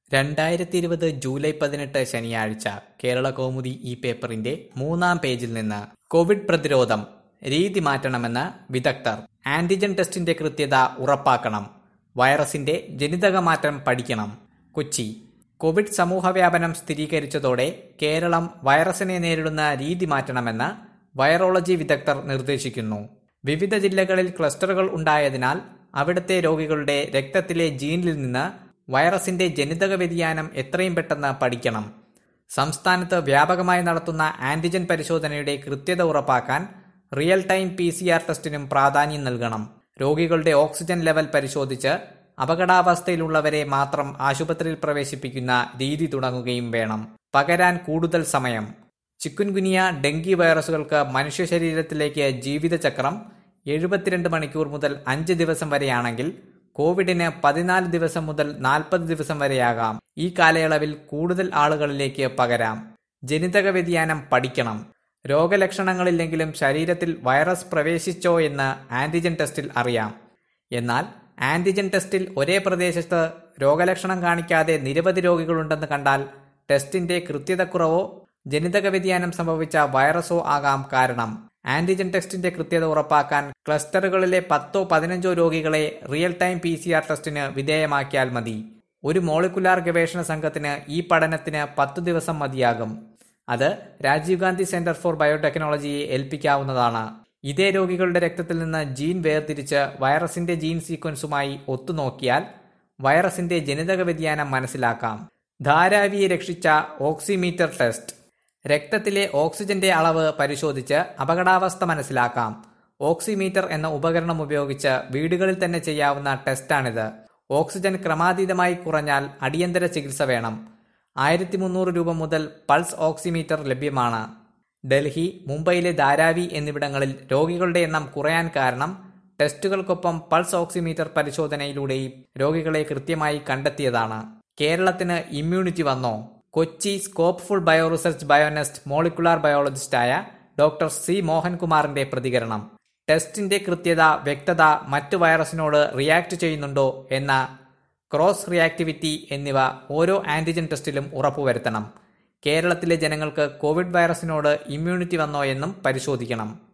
രണ്ടായിരത്തി ഇരുപത് ജൂലൈ പതിനെട്ട് ശനിയാഴ്ച കേരള കൗമുദി ഈ പേപ്പറിന്റെ മൂന്നാം പേജിൽ നിന്ന് കോവിഡ് പ്രതിരോധം രീതി മാറ്റണമെന്ന് വിദഗ്ധർ ആന്റിജൻ ടെസ്റ്റിന്റെ കൃത്യത ഉറപ്പാക്കണം വൈറസിന്റെ ജനിതക മാറ്റം പഠിക്കണം കൊച്ചി കോവിഡ് സമൂഹവ്യാപനം സ്ഥിരീകരിച്ചതോടെ കേരളം വൈറസിനെ നേരിടുന്ന രീതി മാറ്റണമെന്ന് വൈറോളജി വിദഗ്ധർ നിർദ്ദേശിക്കുന്നു വിവിധ ജില്ലകളിൽ ക്ലസ്റ്ററുകൾ ഉണ്ടായതിനാൽ അവിടുത്തെ രോഗികളുടെ രക്തത്തിലെ ജീനിൽ നിന്ന് വൈറസിന്റെ ജനിതക വ്യതിയാനം എത്രയും പെട്ടെന്ന് പഠിക്കണം സംസ്ഥാനത്ത് വ്യാപകമായി നടത്തുന്ന ആന്റിജൻ പരിശോധനയുടെ കൃത്യത ഉറപ്പാക്കാൻ real time P C R ടെസ്റ്റിനും പ്രാധാന്യം നൽകണം രോഗികളുടെ ഓക്സിജൻ ലെവൽ പരിശോധിച്ച് അപകടാവസ്ഥയിലുള്ളവരെ മാത്രം ആശുപത്രിയിൽ പ്രവേശിപ്പിക്കുന്ന രീതി തുടങ്ങുകയും വേണം പകരാൻ കൂടുതൽ സമയം ചിക്കുൻഗുനിയ ഡെങ്കി വൈറസുകൾക്ക് മനുഷ്യ ശരീരത്തിലേക്ക് ജീവിതചക്രം എഴുപത്തിരണ്ട് മണിക്കൂർ മുതൽ അഞ്ച് ദിവസം വരെയാണെങ്കിൽ കോവിഡിന് പതിനാല് ദിവസം മുതൽ നാൽപ്പത് ദിവസം വരെയാകാം ഈ കാലയളവിൽ കൂടുതൽ ആളുകളിലേക്ക് പകരാം ജനിതക വ്യതിയാനം പഠിക്കണം രോഗലക്ഷണങ്ങളില്ലെങ്കിലും ശരീരത്തിൽ വൈറസ് പ്രവേശിച്ചോ എന്ന് ആന്റിജൻ ടെസ്റ്റിൽ അറിയാം എന്നാൽ ആന്റിജൻ ടെസ്റ്റിൽ ഒരേ പ്രദേശത്ത് രോഗലക്ഷണം കാണിക്കാതെ നിരവധി രോഗികളുണ്ടെന്ന് കണ്ടാൽ ടെസ്റ്റിന്റെ കൃത്യതക്കുറവോ ജനിതക വ്യതിയാനം സംഭവിച്ച വൈറസോ ആകാം കാരണം ആന്റിജൻ ടെസ്റ്റിന്റെ കൃത്യത ഉറപ്പാക്കാൻ ക്ലസ്റ്ററുകളിലെ പത്തോ പതിനഞ്ചോ രോഗികളെ real time P C R ടെസ്റ്റിന് വിധേയമാക്കിയാൽ മതി ഒരു മോളിക്കുലാർ ഗവേഷണ സംഘത്തിന് ഈ പഠനത്തിന് പത്തു ദിവസം മതിയാകും അത് രാജീവ് ഗാന്ധി സെന്റർ ഫോർ ബയോടെക്നോളജിയെ ഏൽപ്പിക്കാവുന്നതാണ് ഇതേ രോഗികളുടെ രക്തത്തിൽ നിന്ന് ജീൻ വേർതിരിച്ച് വൈറസിന്റെ ജീൻ സീക്വൻസുമായി ഒത്തുനോക്കിയാൽ വൈറസിന്റെ ജനിതക വ്യതിയാനം മനസ്സിലാക്കാം ധാരാവിയെ രക്ഷിച്ച ഓക്സിമീറ്റർ ടെസ്റ്റ് രക്തത്തിലെ ഓക്സിജന്റെ അളവ് പരിശോധിച്ച് അപകടാവസ്ഥ മനസ്സിലാക്കാം ഓക്സിമീറ്റർ എന്ന ഉപകരണം ഉപയോഗിച്ച് വീടുകളിൽ തന്നെ ചെയ്യാവുന്ന ടെസ്റ്റാണിത് ഓക്സിജൻ ക്രമാതീതമായി കുറഞ്ഞാൽ അടിയന്തര ചികിത്സ വേണം ആയിരത്തി മുന്നൂറ് രൂപ മുതൽ പൾസ് ഓക്സിമീറ്റർ ലഭ്യമാണ് ഡൽഹി മുംബൈയിലെ ധാരാവി എന്നിവിടങ്ങളിൽ രോഗികളുടെ എണ്ണം കുറയാൻ കാരണം ടെസ്റ്റുകൾക്കൊപ്പം പൾസ് ഓക്സിമീറ്റർ പരിശോധനയിലൂടെയും രോഗികളെ കൃത്യമായി കണ്ടെത്തിയതാണ് കേരളത്തിന് ഇമ്മ്യൂണിറ്റി വന്നോ Kochi Scopeful bio research BioNEST molecular ബയോളജിസ്റ്റായ ഡോക്ടർ സി മോഹൻകുമാറിന്റെ പ്രതികരണം ടെസ്റ്റിന്റെ കൃത്യത വ്യക്തത മറ്റു വൈറസിനോട് റിയാക്ട് ചെയ്യുന്നുണ്ടോ എന്ന ക്രോസ് റിയാക്ടിവിറ്റി എന്നിവ ഓരോ ആന്റിജൻ ടെസ്റ്റിലും ഉറപ്പുവരുത്തണം കേരളത്തിലെ ജനങ്ങൾക്ക് കോവിഡ് വൈറസിനോട് ഇമ്മ്യൂണിറ്റി വന്നോ എന്നും പരിശോധിക്കണം